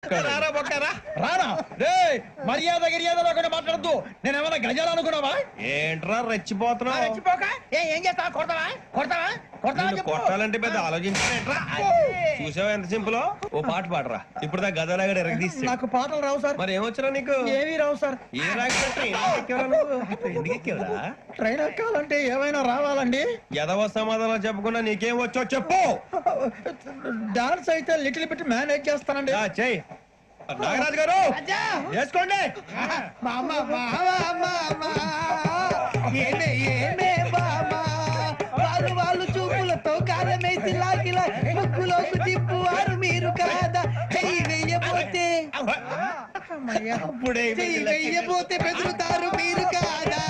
నమస్కారం రారా బొక్కరా రానా రే మర్యాద గిర్యాద లేకుండా మాట్లాడద్దు నేను ఏమైనా గజాలు అనుకున్నావా ఏంట్రా రెచ్చిపోతున్నావు రెచ్చిపోక ఏ ఏం చేస్తావా కొడతావా కొడతావా కొడతావా నిన్ను చెప్పు. కొట్టాలంటే పెద్ద ఆలోచించారేంట్రా చూసావా ఎంత సింపుల్ ఓ పాట పాడరా ఇప్పుడు దా గదలాగడ ఎరగదీసి నాకు పాటలు రావు సార్ మరి ఏమొచ్చరా నీకు ఏమీ రావు సార్ ఏ రాకపోతే ఎందుకు ఎక్కేవరా ట్రైన్ ఎక్కాలంటే ఏమైనా రావాలండి ఎదవ సమాధానం చెప్పకుండా నీకేం వచ్చో చెప్పు డాన్స్ అయితే లిటిల్ బిట్ మేనేజ్ చేస్తానండి ఆ, చెయ్ నాగరాజు గారు వేసుకోండి మామ మామ మామ ఏమే ఏమే మామ వాళ్ళు వాళ్ళు చూపులతో కారమేసి లాగిలా ముగ్గులోకి తిప్పువారు మీరు కాదా చెయ్యి వెయ్యబోతే అప్పుడే చెయ్యి వెయ్యబోతే బెదురుతారు మీరు కాదా